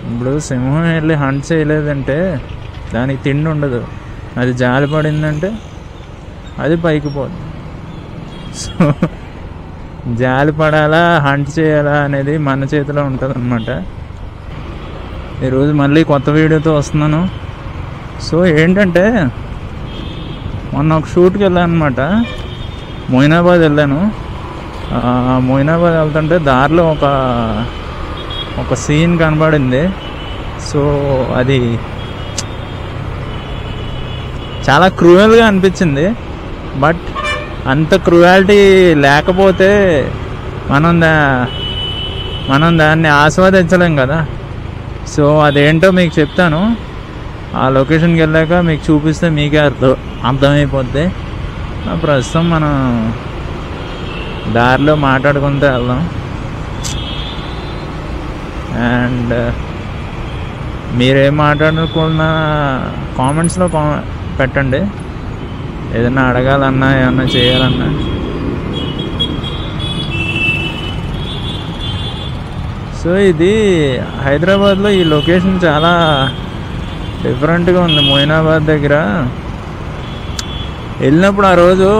ఇప్పుడు సింహం వెళ్ళి హంట్ చేయలేదంటే దానికి తిండి ఉండదు అది జాలి పడిందంటే అది పైకి పోదు సో జాలి పడాలా హంట్ చేయాలా అనేది మన చేతిలో ఉంటుంది అనమాట ఈరోజు మళ్ళీ కొత్త వీడియోతో వస్తున్నాను సో ఏంటంటే మొన్న ఒక షూట్కి వెళ్ళాను అనమాట మొయినాబాద్ వెళ్ళాను ఆ, మొయినాబాద్ వెళ్తుంటే దారిలో ఒక ఒక సీన్ కనబడింది సో అది చాలా క్రూయల్గా అనిపించింది బట్ అంత క్రూయాలిటీ లేకపోతే మనం దా మనం దాన్ని ఆస్వాదించలేం కదా సో అదేంటో మీకు చెప్తాను ఆ లొకేషన్కి వెళ్ళాక మీకు చూపిస్తే మీకే అర్థం అర్థమైపోద్ది ఆ, ప్రస్తుతం మనం దారిలో మాట్లాడుకుంటూ వెళ్దాం అండ్ మీరేం మాట్లాడుకున్నా కామెంట్స్లో కా పెట్టండి ఏదైనా అడగాలన్నా ఏమన్నా చేయాలన్నా సో ఇది హైదరాబాద్లో ఈ లొకేషన్ చాలా డిఫరెంట్గా ఉంది మొయినాబాద్ దగ్గర వెళ్ళినప్పుడు ఆ రోజు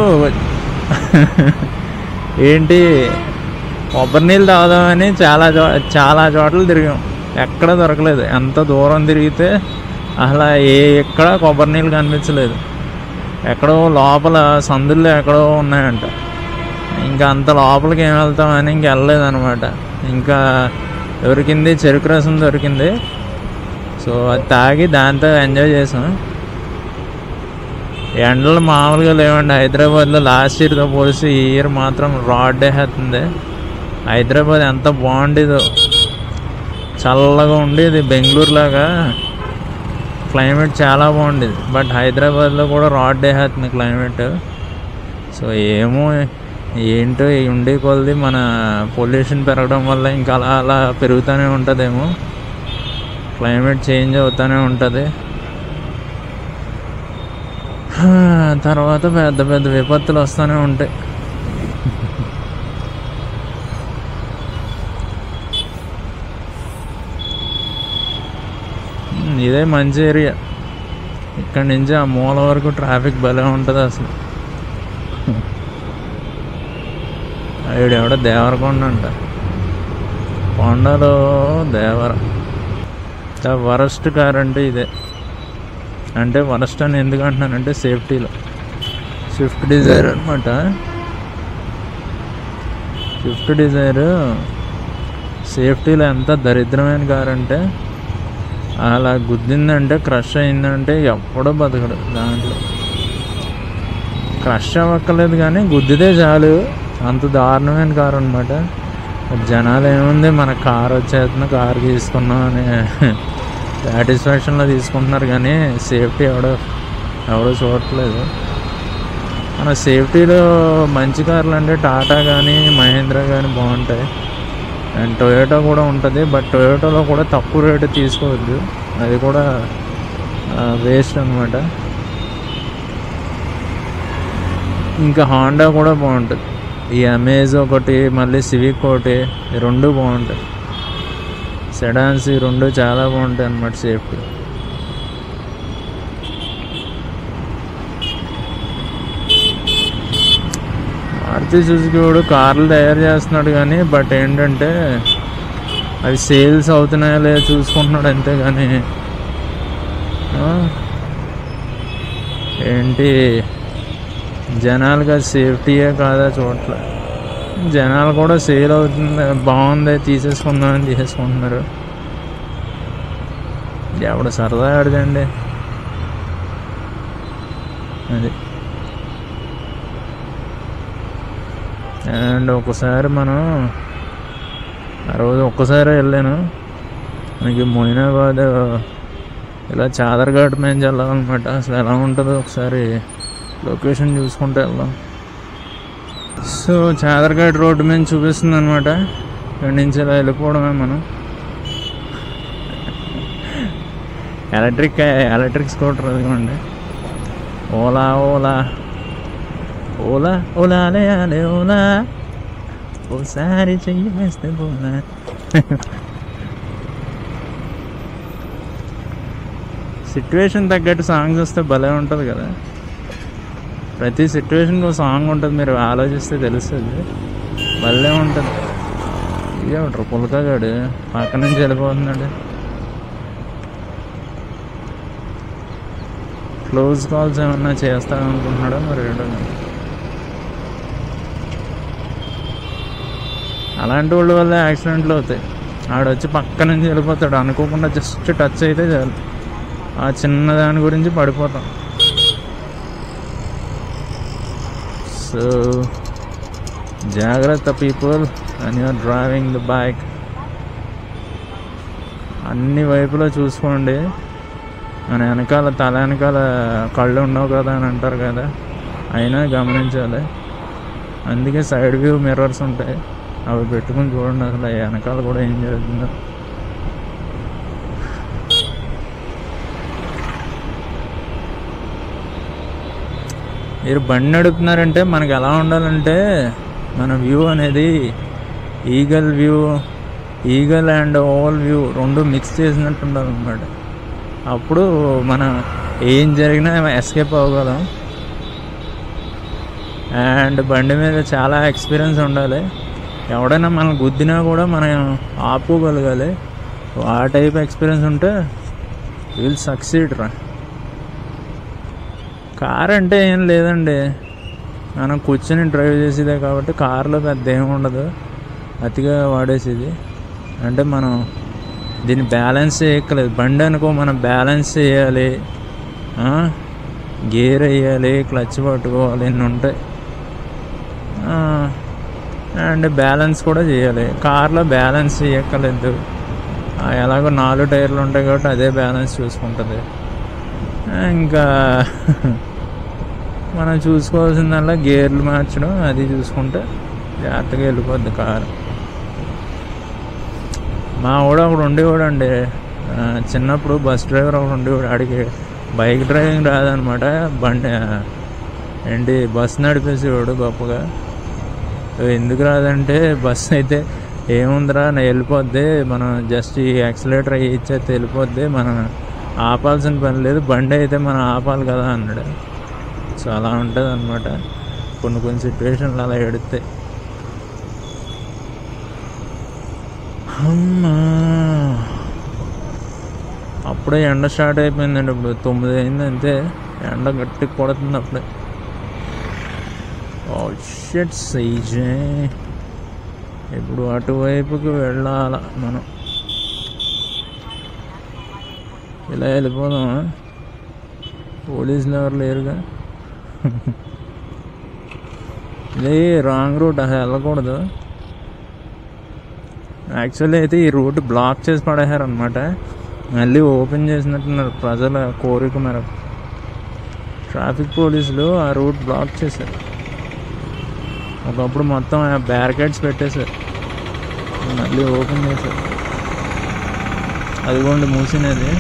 ఏంటి కొబ్బరి నీళ్ళు తాగుదామని చాలా చో చాలా చోట్ల తిరిగాం ఎక్కడ దొరకలేదు ఎంత దూరం తిరిగితే అసలు ఏ ఎక్కడ కొబ్బరి నీళ్ళు కనిపించలేదు ఎక్కడో లోపల సందుల్లో ఎక్కడో ఉన్నాయంట ఇంకా అంత లోపలికి ఏం వెళ్తామని ఇంక వెళ్ళలేదు అనమాట ఇంకా దొరికింది చెరుకు రసం దొరికింది సో అది తాగి దాంతో ఎంజాయ్ చేసాం ఎండలు మామూలుగా లేవండి హైదరాబాద్లో లాస్ట్ ఇయర్తో పోలిసి ఈ ఇయర్ మాత్రం రాడ్ వేస్తుంది హైదరాబాద్ ఎంత బాగుండేదో చల్లగా ఉండేది బెంగళూరు లాగా క్లైమేట్ చాలా బాగుండేది బట్ హైదరాబాద్లో కూడా రాడ్ వేస్తుంది క్లైమేట్ సో ఏమో ఏంటో ఈ ఉండే కొలది మన పొల్యూషన్ పెరగడం వల్ల ఇంకా అలా అలా పెరుగుతూనే ఉంటుందేమో క్లైమేట్ చేంజ్ అవుతూనే ఉంటుంది హా, తర్వాత పెద్ద పెద్ద విపత్తులు వస్తూనే ఉంటాయి ఉమ్, ఇదే మంచి ఏరియా ఇక్కడ నుంచి ఆ మూల వరకు ట్రాఫిక్ భలే ఉంటుంది అసలు ఆవిడెవడో దేవరకొండ అంట కొండలో దేవర ద వరస్ట్ కార్ అంటే ఇదే అంటే వరస్ట్ అని ఎందుకు అంటున్నానంటే సేఫ్టీలో స్విఫ్ట్ డిజైర్ అనమాట స్విఫ్ట్ డిజైర్ సేఫ్టీలో ఎంత దరిద్రమైన కార్ అంటే అలా గుద్దిందంటే క్రష్ అయిందంటే ఎప్పుడో బతకడు దాంట్లో క్రష్ అవ్వక్కర్లేదు కానీ గుద్దితే చాలు అంత దారుణమైన కారు అనమాట జనాలు ఏముంది మన కార్ వచ్చేస్తున్న కార్ తీసుకున్నాం అనే సాటిస్ఫాక్షన్లో తీసుకుంటున్నారు కానీ సేఫ్టీ ఎవడో ఎవడో చూడట్లేదు మన సేఫ్టీలో మంచి కార్లు అంటే టాటా కానీ మహేంద్ర కానీ బాగుంటాయి అండ్ టొయోటో కూడా ఉంటుంది బట్ టొయోటోలో కూడా తక్కువ రేటు తీసుకోవద్దు అది కూడా వేస్ట్ అనమాట ఇంకా హాండా కూడా బాగుంటుంది ఈ అమేజ్ ఒకటి మళ్ళీ సివిక్ ఒకటి ఈ రెండు బాగుంటాయి సెడాన్స్ ఈ రెండు చాలా బాగుంటాయి అన్నమాట సేఫ్టీ మారుతి సుజుకి కూడా కార్లు తయారు చేస్తున్నాడు కానీ బట్ ఏంటంటే అవి సేల్స్ అవుతున్నాయో లేదో చూసుకుంటున్నాడు అంతే కానీ ఆ, ఏంటి జనాలుగా సేఫ్టీయే కాదా చూడట్లే జనాలు కూడా సేల్ అవుతుంది బాగుంది తీసేసుకుందామని తీసేసుకుంటున్నారు ఎవడు సరదా ఆడదండి అది అండ్ ఒకసారి మనం ఆ రోజు ఒక్కసారి వెళ్ళాను మనకి మొయినాబాద్ ఇలా చాదర్ఘాట్ మేము వెళ్ళాలన్నమాట అసలు ఎలా ఉంటుందో ఒకసారి లొకేషన్ చూసుకుంటూ వెళ్దాం సో చాదర్ఘాట్ రోడ్డు మీద చూపిస్తుంది అనమాట ఇక్కడి నుంచి ఇలా వెళ్ళిపోవడమే మనం ఎలక్ట్రిక్ ఎలక్ట్రిక్ స్కూటర్ అదిగోండి ఓలా ఓలా ఓలా ఓలా అలే అలే ఓలా ఓసారి చెయ్యి వేస్తే పోలా సిచ్యువేషన్ తగ్గట్టు సాంగ్స్ వస్తే భలే ఉంటుంది కదా ప్రతి సిచ్యువేషన్కి సాంగ్ ఉంటుంది మీరు ఆలోచిస్తే తెలుస్తుంది భలే ఉంటుంది ఇదేమంటారు పులకగాడు పక్క నుంచి వెళ్ళిపోతున్నాడు క్లోజ్ కాల్స్ ఏమన్నా చేస్తాననుకుంటున్నాడో మరి ఏంటో మరి. అలాంటి వాళ్ళ వల్ల యాక్సిడెంట్లు అవుతాయి ఆడొచ్చి పక్క నుంచి వెళ్ళిపోతాడు అనుకోకుండా జస్ట్ టచ్ అయితే చాలు ఆ చిన్న దాని గురించి పడిపోతాం సో జాగ్రత్త people and you're driving the bike అన్ని వైపులో చూసుకోండి మన వెనకాల తల వెనకాల కళ్ళు ఉండవు కదా అని అంటారు కదా అయినా గమనించాలి అందుకే సైడ్ వ్యూ మిర్రర్స్ ఉంటాయి అవి పెట్టుకుని చూడండి అసలు ఆ వెనకాల కూడా ఏం జరుగుతుందో మీరు బండి నడుపుతున్నారంటే మనకి ఎలా ఉండాలంటే మన వ్యూ అనేది eagle view eagle and oval view రెండు మిక్స్ చేసినట్టు ఉండాలన్నమాట అప్పుడు మనం ఏం జరిగినా ఎస్కేప్ అవ్వగలం అండ్ బండి మీద చాలా ఎక్స్పీరియన్స్ ఉండాలి ఎవడైనా మనం గుద్దినా కూడా మనం ఆపుకోగలగాలి ఆ టైప్ ఎక్స్పీరియన్స్ ఉంటే విల్ సక్సీడ్ రా కార్ అంటే ఏం లేదండి మనం కూర్చొని డ్రైవ్ చేసేదే కాబట్టి కార్లో పెద్ద ఏమి ఉండదు అతిగా వాడేసేది అంటే మనం దీన్ని బ్యాలెన్స్ చేయక్కలేదు బండి అనుకో మనం బ్యాలెన్స్ చేయాలి ఆ, గేర్ వేయాలి క్లచ్ పట్టుకోవాలి ఇన్ని ఉంటాయి ఆ, అండ్ బ్యాలెన్స్ కూడా చేయాలి కార్లో బ్యాలెన్స్ చేయక్కర్లేదు ఆ, ఎలాగో నాలుగు టైర్లు ఉంటాయి కాబట్టి అదే బ్యాలెన్స్ చూసుకుంటుంది ఆ, ఇంకా మనం చూసుకోవాల్సిందల్లా గేర్లు మార్చడం అది చూసుకుంటే జాగ్రత్తగా వెళ్ళిపోద్ది కారు మా వాడు ఒకడు ఉండేవాడు అండి ఆ, చిన్నప్పుడు బస్ డ్రైవర్ ఒకడు ఉండేవాడు ఆడికి బైక్ డ్రైవింగ్ రాదనమాట బండి ఆ, ఏంటి బస్ నడిపేసేవాడు గొప్పగా ఎందుకు రాదంటే బస్ అయితే ఏముందిరా నా వెళ్ళిపోద్ది మనం జస్ట్ ఈ యాక్సిలేటర్ అయ్యి ఇచ్చేస్తే వెళ్ళిపోద్ది మనం ఆపాల్సిన పని లేదు బండి అయితే మనం ఆపాలి కదా అన్నాడు సో అలా ఉంటుంది అనమాట కొన్ని కొన్ని సిచ్యువేషన్లు అలా ఎడితే అమ్మా అప్పుడే ఎండ స్టార్ట్ అయిపోయిందండి ఇప్పుడు తొమ్మిది అయింది అంతే ఎండ గట్టి కొడుతుంది అప్పుడే ఓ షెట్ సైజే ఇప్పుడు అటువైపుకి వెళ్ళాల మనం ఇలా వెళ్ళిపోదామా పోలీసులు ఎవరు లేరుగా ఇది రాంగ్ రూట్ అసలు వెళ్ళకూడదు యాక్చువల్లీ అయితే ఈ రూట్ బ్లాక్ చేసి పడేశారు అనమాట మళ్ళీ ఓపెన్ చేసినట్టున్నారు ప్రజల కోరిక మేరకు ట్రాఫిక్ పోలీసులు ఆ రూట్ బ్లాక్ చేశారు ఒకప్పుడు మొత్తం బ్యారికేడ్స్ పెట్టేశారు మళ్ళీ ఓపెన్ చేశారు అదిగోండి మూసినది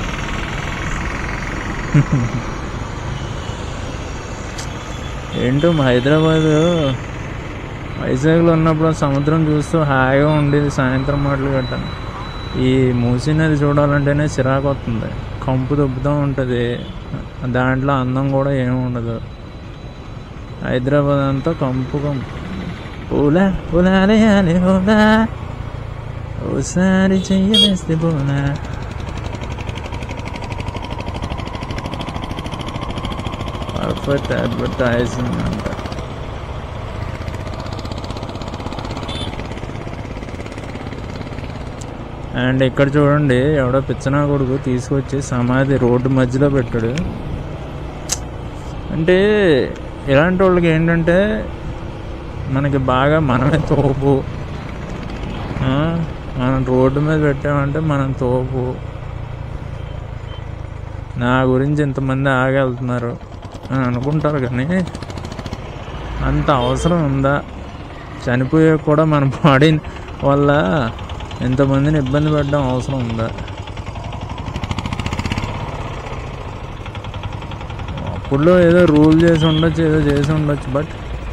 ఏంటో మా హైదరాబాద్ వైజాగ్లో ఉన్నప్పుడు సముద్రం చూస్తూ హాయిగా ఉండేది సాయంత్రం మాటలు గట్ట ఈ మూసీ నది చూడాలంటేనే చిరాకు వస్తుంది కంపు దొబ్బుతూ ఉంటుంది దాంట్లో అందం కూడా ఏమి ఉండదు హైదరాబాద్ అంతా కంపు కంపు పూలా పూలాలే ఆలే పూలా ఓసారి చెయ్య వేస్తే పూలా పర్ఫెక్ట్ అడ్వర్టైజింగ్ అంట అండ్ ఇక్కడ చూడండి ఎవడో పిచ్చనా కొడుకు తీసుకొచ్చి సమాధి రోడ్డు మధ్యలో పెట్టాడు అంటే ఇలాంటి వాళ్ళకి ఏంటంటే మనకి బాగా మనమే తోపు ఆ, మనం రోడ్డు మీద పెట్టామంటే మనం తోపు నా గురించి ఇంతమంది ఆగెళ్తున్నారు అని అనుకుంటారు కానీ అంత అవసరం ఉందా చనిపోయే కూడా మన బాడీ వల్ల ఎంతమందిని ఇబ్బంది పెట్టడం అవసరం ఉందా అప్పుడులో ఏదో రూల్ చేసి ఉండొచ్చు ఏదో చేసి ఉండొచ్చు బట్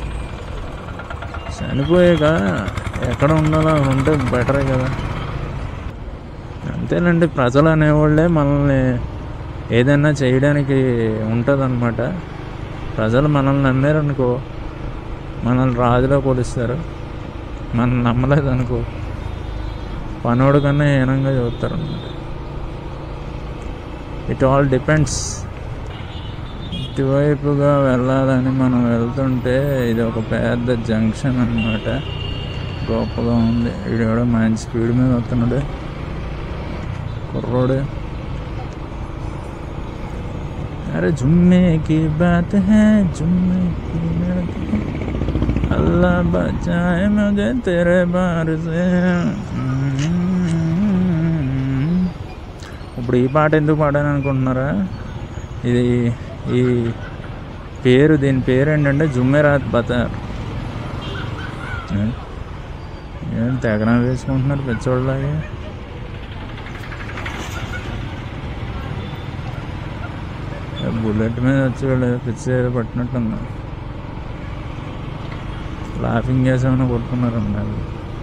చనిపోయాక ఎక్కడ ఉండాలో అక్కడ ఉంటే బెటరే కదా అంతేనండి ప్రజలు అనేవాళ్ళే మనల్ని ఏదైనా చేయడానికి ఉంటుంది ప్రజలు మనల్ని నమ్మారనుకో మనల్ని రాజులో కొలుస్తారు మనం నమ్మలేదనుకో పనోడు కన్నా హీనంగా చూస్తారు అనమాట ఇట్ ఆల్ డిపెండ్స్ ఇటువైపుగా వెళ్ళాలని మనం వెళ్తుంటే ఇది ఒక పెద్ద జంక్షన్ అన్నమాట గొప్పగా ఉంది వీడు కూడా మంచి స్పీడ్ మీద వస్తున్నాడు కుర్రోడు अरे जुम्मे की बात है जुम्मे की बात है अल्लाह बचाए मुझे तेरे बार से ఇప్పుడు ఈ పాట ఎందుకు పాడాను అనుకుంటున్నారా ఇది ఈ పేరు దీని పేరు ఏంటంటే జుమ్మెరాత్ బతార్ ఏం తెగన వేసుకుంటున్నారు పెచ్చోళ్ళలాగే బుల్లెట్ మీద వచ్చి వాళ్ళు పిచ్చి ఏదో పట్టినట్టుంది లాఫింగ్ చేసామని కొట్టుకున్నారు అన్నారు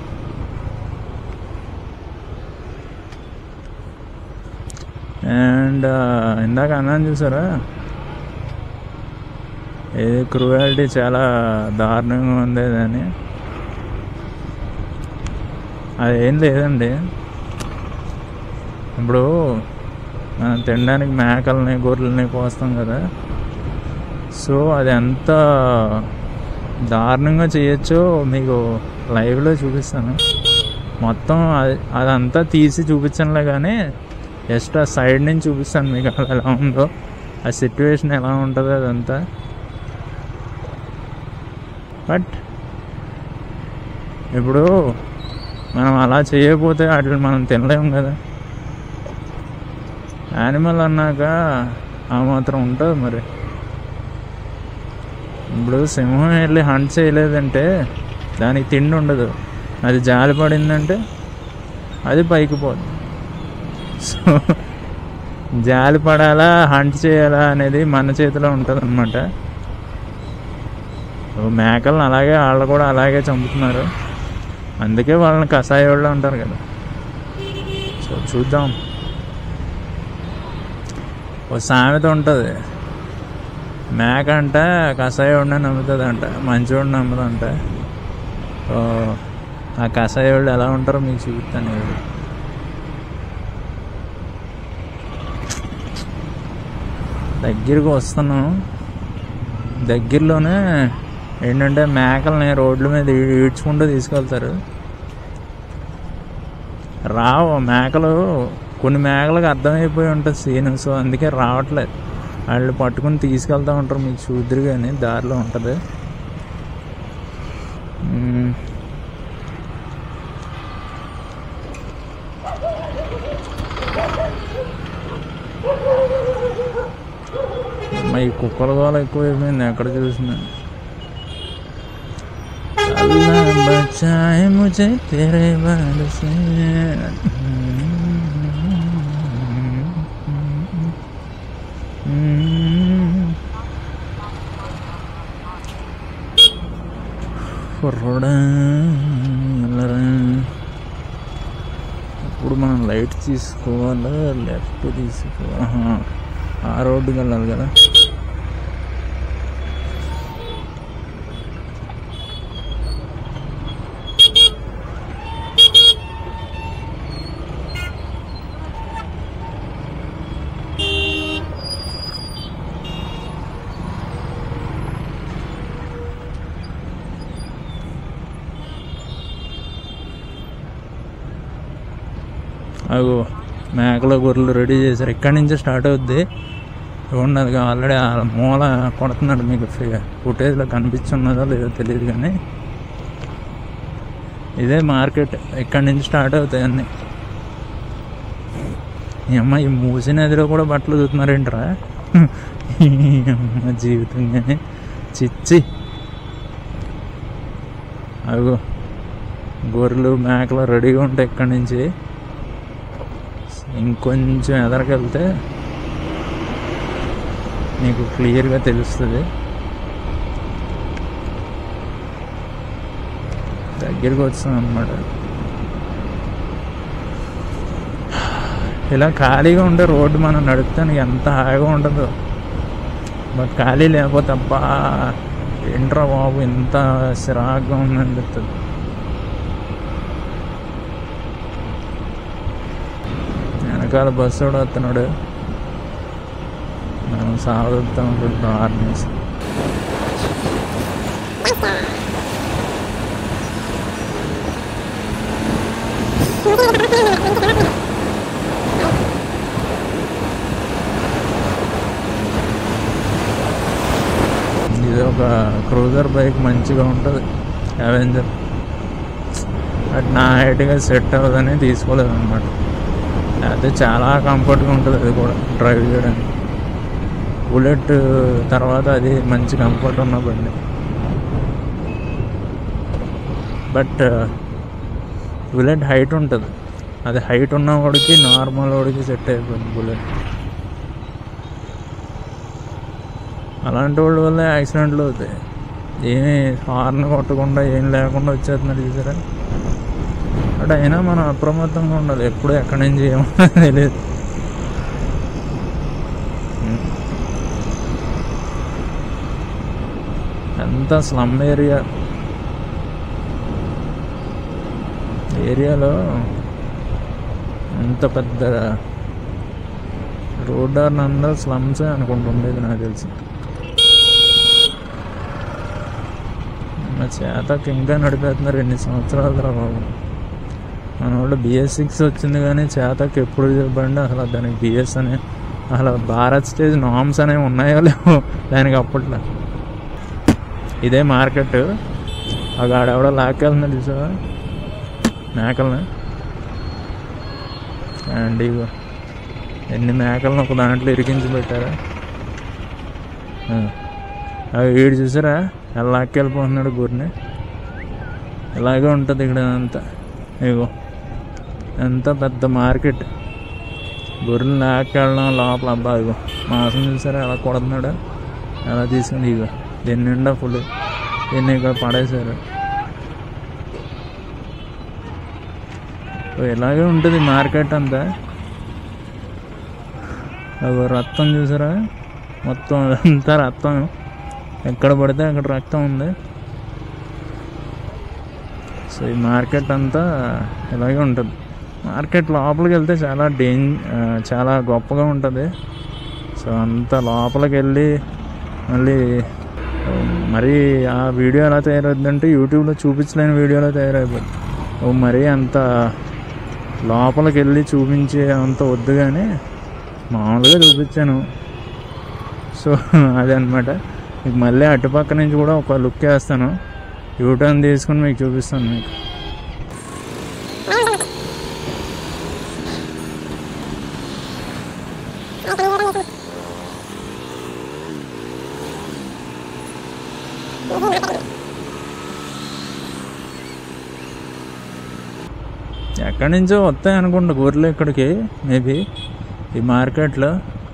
అండ్ ఇందాక అన్నాను చూసారా ఇది క్రూయాలిటీ చాలా దారుణంగా ఉంది అని అదేం లేదండి ఇప్పుడు మనం తినడానికి మేకల్ని గొర్రెల్ని కోస్తాం కదా సో అది ఎంత దారుణంగా చేయొచ్చో మీకు లైవ్లో చూపిస్తాను మొత్తం అది అదంతా తీసి చూపించనులే కానీ జస్ట్ ఆ సైడ్ నుంచి చూపిస్తాను మీకు అది ఎలా ఉందో ఆ సిచ్యువేషన్ ఎలా ఉంటుందో అదంతా బట్ ఇప్పుడు మనం అలా చేయకపోతే వాటిని మనం తినలేము కదా యానిమల్ అన్నాక ఆ మాత్రం ఉంటుంది మరి ఇప్పుడు సింహం వెళ్ళి హంట్ చేయలేదంటే దానికి తిండి ఉండదు అది జాలి పడిందంటే అది పైకి పోదు సో జాలి పడాలా హంట్ చేయాలా అనేది మన చేతిలో ఉంటుంది అనమాట మేకలను అలాగే వాళ్ళు కూడా అలాగే చంపుతున్నారు అందుకే వాళ్ళని కషాయ వాళ్ళు అంటారు కదా సో చూద్దాం ఓ సామెత ఉంటుంది మేక అంట కషాయోడిని నమ్ముతుంది అంట మంచివాడిని నమ్మదంట సో ఆ కషాయోళ్ళు ఎలా ఉంటారో మీకు చూపిస్తాను ఇప్పుడు దగ్గరికి వస్తున్నాం దగ్గరలోనే ఏంటంటే మేకల్ని రోడ్ల మీద ఈ- ఈడ్చుకుంటూ తీసుకెళ్తారు రావు మేకలు కొన్ని మేకలకు అర్థమైపోయి ఉంటుంది సీన్ సో అందుకే రావట్లేదు వాళ్ళు పట్టుకుని తీసుకెళ్తా ఉంటారు మీకు చూద్దరు కానీ దారిలో ఉంటుంది మ్మ్. మా ఈ కుక్కల గోల ఎక్కువైపోయింది ఎక్కడ చూసినా अल्लाह बचाए मुझे तेरे बाल से కుర్రోడా ఎల్లరా ఇప్పుడు మనం లైట్ తీసుకోవాలా లెఫ్ట్ తీసుకోవాలి ఆహా, ఆ రోడ్డుకి వెళ్ళాలి కదా అగో మేకల గొర్రెలు రెడీ చేశారు ఇక్కడి నుంచే స్టార్ట్ అవుద్ది చూడండి అది ఆల్రెడీ ఆ మూల కొడుతున్నాడు మీకు ఫుటేజ్లో కనిపిస్తున్నదో లేదో తెలియదు కానీ ఇదే మార్కెట్ ఇక్కడి నుంచి స్టార్ట్ అవుతాయి అన్నీ ఈ అమ్మ ఈ మూసి నదిలో కూడా బట్టలు చూస్తున్నారేంట్రా ఈ అమ్మ జీవితం కానీ చిచ్చి అగో గొర్రెలు మేకలు రెడీగా ఉంటాయి ఇక్కడి నుంచి ఇంకొంచెం ఎదరికెళ్తే మీకు క్లియర్గా తెలుస్తుంది దగ్గరికి వస్తుంది అనమాట ఇలా ఖాళీగా ఉండే రోడ్డు మనం నడుపుతానికి ఎంత హాయిగా ఉండదు బట్ ఖాళీ లేకపోతే అబ్బా ఏంట్రా బాబు ఇంత సిరాగ్గా ఉందని చెప్తుంది వెనకాల బస్సు కూడా వస్తున్నాడు మనం సాగుతాం అనుకుంటున్నాం ఆర్మీస్ ఇది ఒక క్రూజర్ బైక్ మంచిగా ఉంటుంది అవెంజర్ బట్ నా హైట్గా సెట్ అవ్వదని తీసుకోలేదు అనమాట అయితే చాలా కంఫర్ట్గా ఉంటుంది అది కూడా డ్రైవ్ చేయడానికి బుల్లెట్ తర్వాత అది మంచి కంఫర్ట్ ఉన్న బండి బట్ బుల్లెట్ హైట్ ఉంటుంది అది హైట్ ఉన్న వాడికి నార్మల్ వాడికి సెట్ అయిపోయింది బుల్లెట్ అలాంటి వాళ్ళ వల్ల యాక్సిడెంట్లు అవుతాయి ఏమి హార్న్ కొట్టకుండా ఏం లేకుండా వచ్చేస్తున్నారు చూసారా అటు అయినా మనం అప్రమత్తంగా ఉండాలి ఎప్పుడు ఎక్కడి నుంచి ఏమో తెలియదు ఎంత స్లమ్ ఏరియా ఏరియాలో అంత పెద్ద రోడ్ అందరూ స్లమ్సే అనుకుంటుండేది నాకు తెలిసి మా చేతకి ఇంకా నడిపేస్తున్నారు ఎన్ని సంవత్సరాల తర్వాత బాబు మన వాళ్ళు బిఎస్ సిక్స్ వచ్చింది కానీ చేతకి ఎప్పుడు చెప్పండి అసలు దానికి బిఎస్ అనే అసలు భారత్ స్టేజ్ నామ్స్ అనేవి ఉన్నాయో లేవో దానికి అప్పట్లో ఇదే మార్కెట్ ఆ గాడెవడో లాక్కెళ్తున్నాడు చూసావా మేకల్ని అండ్ ఇగో ఎన్ని మేకలను ఒక దాంట్లో ఇరికించి పెట్టారా ఆ. అవి వీడు చూసారా ఎలా లాక్కెళ్ళిపోతున్నాడు గురిని ఇలాగే ఉంటుంది ఇక్కడ అంతా ఇగో ఎంత పెద్ద మార్కెట్ గొర్రెలు లాక్కెళ్ళడం లోపల అబ్బా ఇగో మాసం చూసారా ఎలా కొడుతున్నాడు ఎలా తీసుకుని ఇగో దీని నిండా ఫుల్ దీన్ని ఇక్కడ పడేశారు ఓ, ఇలాగే ఉంటుంది మార్కెట్ అంతా అగో రక్తం చూసారా మొత్తం అంతా రక్తం ఎక్కడ పడితే అక్కడ రక్తం ఉంది సో ఈ మార్కెట్ అంతా ఇలాగే ఉంటుంది మార్కెట్ లోపలికి వెళ్తే చాలా డేంజ్ చాలా గొప్పగా ఉంటుంది సో అంత లోపలికి వెళ్ళి మళ్ళీ ఆ, మరీ ఆ వీడియో ఎలా తయారవుతుందంటే యూట్యూబ్లో చూపించలేని వీడియోలో తయారైపోతుంది ఓ మరీ అంత లోపలికి వెళ్ళి చూపించే అంత వద్దు కానీ మామూలుగా చూపించాను సో అదనమాట మీకు మళ్ళీ అటుపక్క నుంచి కూడా ఒక లుక్ వేస్తాను యూటర్న్ తీసుకుని మీకు చూపిస్తాను మీకు ఎక్కడి నుంచో వస్తాయి అనుకుంటా గొర్రెలు ఇక్కడికి మేబీ ఈ మార్కెట్లో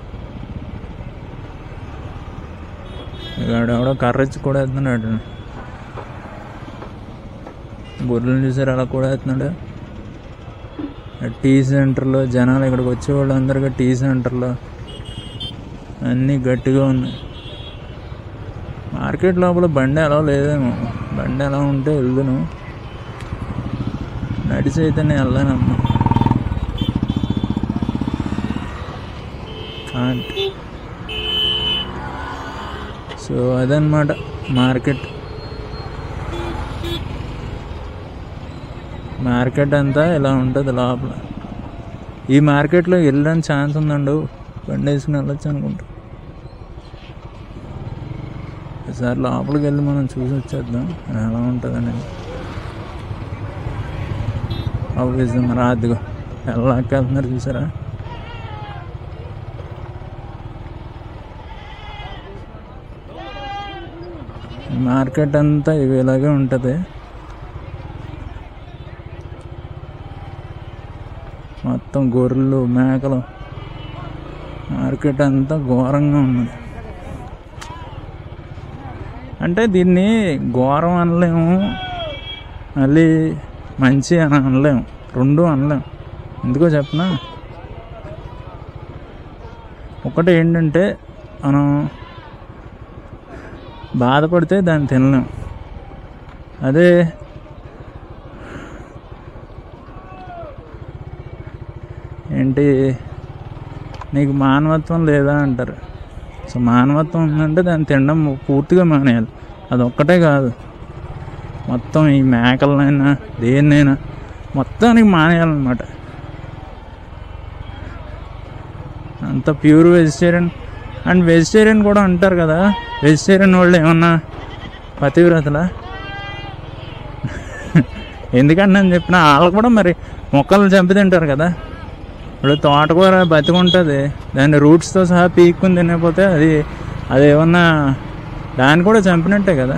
ఇక్కడ ఎవడో కర్రచ్చి కూడా వేస్తున్నాడు గొర్రెలు చూసారు అలా కూడా వేస్తున్నాడు టీ సెంటర్లో జనాలు ఇక్కడికి వచ్చేవాళ్ళు అందరికీ టీ సెంటర్లో అన్నీ గట్టిగా ఉన్నాయి మార్కెట్ లోపల బండి ఎలా లేదేమో బండి ఎలా ఉంటే వెళ్దును నడిచి అయితే నేను వెళ్ళానమ్మా ఆంటీ సో అదనమాట మార్కెట్ మార్కెట్ అంతా ఇలా ఉంటుంది లోపల ఈ మార్కెట్లో వెళ్ళడానికి ఛాన్స్ ఉందండు బండి వేసుకుని వెళ్ళొచ్చు అనుకుంటా ఈసారి లోపలికి వెళ్ళి మనం చూసి వచ్చేద్దాం అది ఎలా ఉంటుంది అనేది ఆబ్వియస్గా మరి అదిగో వెళ్ళాక వెళ్తున్నారు చూసారా మార్కెట్ అంతా ఇవి ఇలాగే ఉంటుంది మొత్తం గొర్రెలు మేకలు మార్కెట్ అంతా ఘోరంగా ఉన్నది అంటే దీన్ని ఘోరం అనలేము మళ్ళీ మంచి అని అనలేము రెండు అనలేము ఎందుకో చెప్పనా ఒకటి ఏంటంటే మనం బాధపడితే దాన్ని తినలేం అదే ఏంటి నీకు మానవత్వం లేదా అంటారు సో మానవత్వం ఉందంటే దాన్ని తినడం పూర్తిగా మానేయాలి అది ఒక్కటే కాదు మొత్తం ఈ మేకలనైనా దేన్నైనా మొత్తానికి మానేయాలన్నమాట అంత ప్యూర్ వెజిటేరియన్ అండ్ వెజిటేరియన్ కూడా అంటారు కదా వెజిటేరియన్ వాళ్ళు ఏమన్నా పతివ్రతలా ఎందుకంటే నేను చెప్పిన వాళ్ళు కూడా మరి మొక్కలను చంపి తింటారు కదా ఇప్పుడు తోటకూర బతికుంటుంది దాన్ని రూట్స్తో సహా పీక్కుని తినకపోతే అది అది ఏమన్నా దాన్ని కూడా చంపినట్టే కదా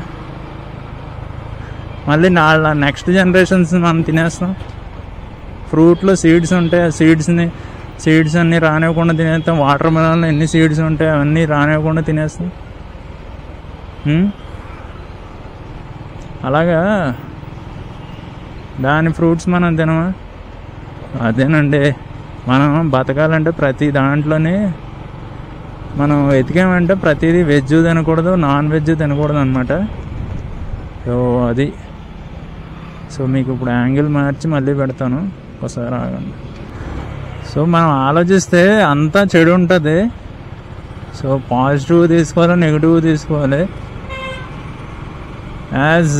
మళ్ళీ వాళ్ళ నెక్స్ట్ జనరేషన్స్ మనం తినేస్తాం ఫ్రూట్లో సీడ్స్ ఉంటాయి ఆ సీడ్స్ని సీడ్స్ అన్నీ రానివ్వకుండా తినేస్తాం వాటర్ మెలన్లో ఎన్ని సీడ్స్ ఉంటాయి అవన్నీ రానివ్వకుండా తినేస్తాం హ్మ్? అలాగా దాని ఫ్రూట్స్ మనం తినమా అదేనండి మనం బతకాలంటే ప్రతి దాంట్లోనే మనం వెతికామంటే ప్రతిదీ వెజ్ తినకూడదు నాన్ వెజ్ తినకూడదు అనమాట సో అది సో మీకు ఇప్పుడు యాంగిల్ మార్చి మళ్ళీ పెడతాను ఒకసారి ఆగండి సో మనం ఆలోచిస్తే అంతా చెడు ఉంటుంది సో పాజిటివ్ తీసుకోవాలి నెగిటివ్ తీసుకోవాలి as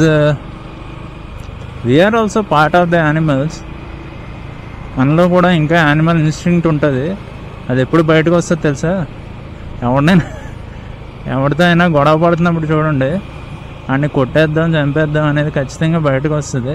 we're also part of the animals మనలో కూడా ఇంకా యానిమల్ ఇన్స్టింక్ట్ ఉంటుంది అది ఎప్పుడు బయటకు వస్తుంది తెలుసా ఎవరినైనా ఎవరితో అయినా గొడవ పడుతున్నప్పుడు చూడండి అన్ని కొట్టేద్దాం చంపేద్దాం అనేది ఖచ్చితంగా బయటకు వస్తుంది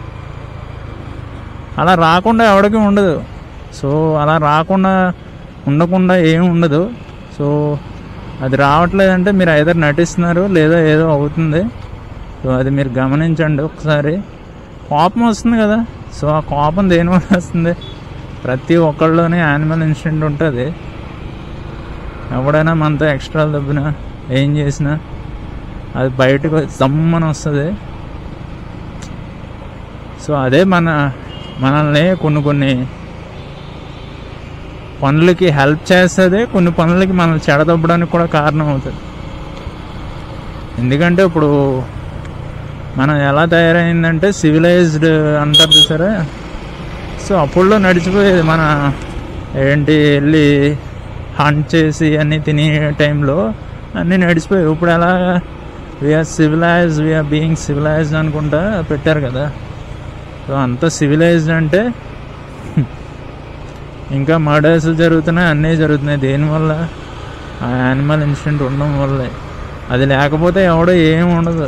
అలా రాకుండా ఎవరికి ఉండదు సో అలా రాకుండా ఉండకుండా ఏం ఉండదు సో అది రావట్లేదంటే మీరు ఐదర్ నటిస్తున్నారు లేదా ఏదో అవుతుంది సో అది మీరు గమనించండి ఒకసారి కోపం వస్తుంది కదా సో ఆ కోపం దేనివల్ల వస్తుంది ప్రతి ఒక్కళ్ళలోనే యానిమల్ ఇన్స్టెంట్ ఉంటుంది ఎవడైనా మనతో ఎక్స్ట్రా దబ్బినా ఏం చేసినా అది బయటకు దమ్మని వస్తుంది సో అదే మన మనల్ని కొన్ని కొన్ని పనులకి హెల్ప్ చేస్తుంది కొన్ని పనులకి మనల్ని చెడదొబ్బడానికి కూడా కారణం అవుతుంది ఎందుకంటే ఇప్పుడు మనం ఎలా తయారైందంటే సివిలైజ్డ్ అంటారు చూసారా సో అప్పుడులో నడిచిపోయేది మన ఏంటి వెళ్ళి హంట్ చేసి అన్నీ తినే టైంలో అన్నీ నడిచిపోయాయి ఇప్పుడు ఎలా we're civilize we're being civilized అనుకుంటా పెట్టారు కదా సో అంత సివిలైజ్డ్ అంటే ఇంకా మర్డర్స్ జరుగుతున్నాయి అన్నీ జరుగుతున్నాయి దేనివల్ల ఆ యానిమల్ ఇన్సిడెంట్ ఉండడం వల్లే అది లేకపోతే ఎవడో ఏం ఉండదు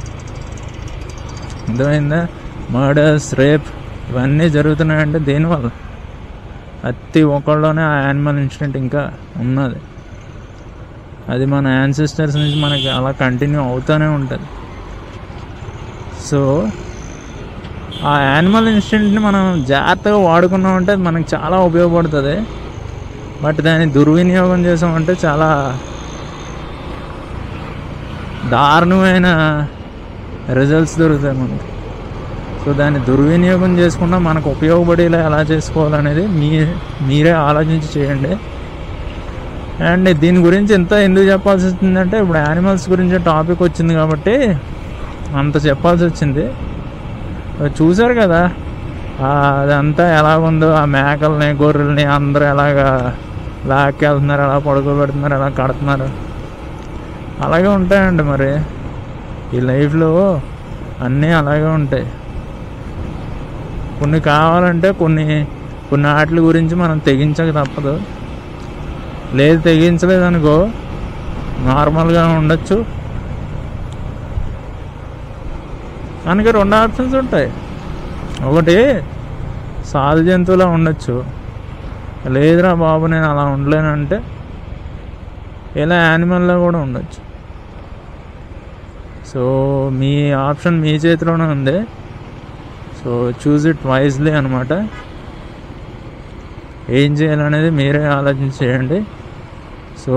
అర్థమైందా మర్డర్స్ రేప్ ఇవన్నీ జరుగుతున్నాయంటే దేనివల్ల ప్రతి ఒక్కళ్ళలోనే ఆ యానిమల్ ఇన్సిడెంట్ ఇంకా ఉన్నది అది మన యాన్సిస్టర్స్ నుంచి మనకి అలా కంటిన్యూ అవుతూనే ఉంటుంది సో ఆ యానిమల్ ఇన్స్టింక్ట్ని మనం జాగ్రత్తగా వాడుకున్నామంటే అది మనకి చాలా ఉపయోగపడుతుంది బట్ దాన్ని దుర్వినియోగం చేసామంటే చాలా దారుణమైన రిజల్ట్స్ దొరుకుతాయి మనకి సో దాన్ని దుర్వినియోగం చేసుకున్నా మనకు ఉపయోగపడేలా ఎలా చేసుకోవాలనేది మీ మీరే ఆలోచించి చేయండి అండ్ దీని గురించి ఎంత ఎందుకు చెప్పాల్సి వచ్చిందంటే ఇప్పుడు యానిమల్స్ గురించి టాపిక్ వచ్చింది కాబట్టి అంత చెప్పాల్సి వచ్చింది చూసారు కదా ఆ అదంతా ఎలాగుందో ఆ మేకల్ని గొర్రెల్ని అందరూ ఎలాగా లాక్కెళ్తున్నారు ఎలా పడుకోబెడుతున్నారు ఎలా కడుతున్నారు అలాగే ఉంటాయండి మరి ఈ లైఫ్లో అన్నీ అలాగే ఉంటాయి కొన్ని కావాలంటే కొన్ని కొన్ని వాటి గురించి మనం తెగించక తప్పదు లేదు తెగించలేదనుకో నార్మల్గా ఉండొచ్చు మనకి రెండు ఆప్షన్స్ ఉంటాయి ఒకటి సాధు జంతువులా ఉండొచ్చు లేదురా బాబు నేను అలా ఉండలేనంటే ఇలా యానిమల్లో కూడా ఉండొచ్చు సో మీ ఆప్షన్ మీ చేతిలోనే ఉంది సో చూజ్ ఇట్ వైజ్లీ అనమాట ఏం చేయాలనేది మీరే ఆలోచించి చేయండి సో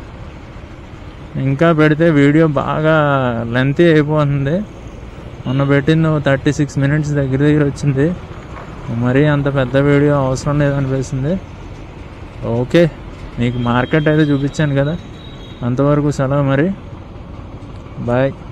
ఇంకా పెడితే వీడియో బాగా లెంతీ అయిపోతుంది మొన్న పెట్టింది థర్టీ సిక్స్ మినిట్స్ దగ్గర దగ్గర వచ్చింది మరీ అంత పెద్ద వీడియో అవసరం లేదనిపిస్తుంది ఓకే మీకు మార్కెట్ అయితే చూపించాను కదా అంతవరకు సెలవు మరి బాయ్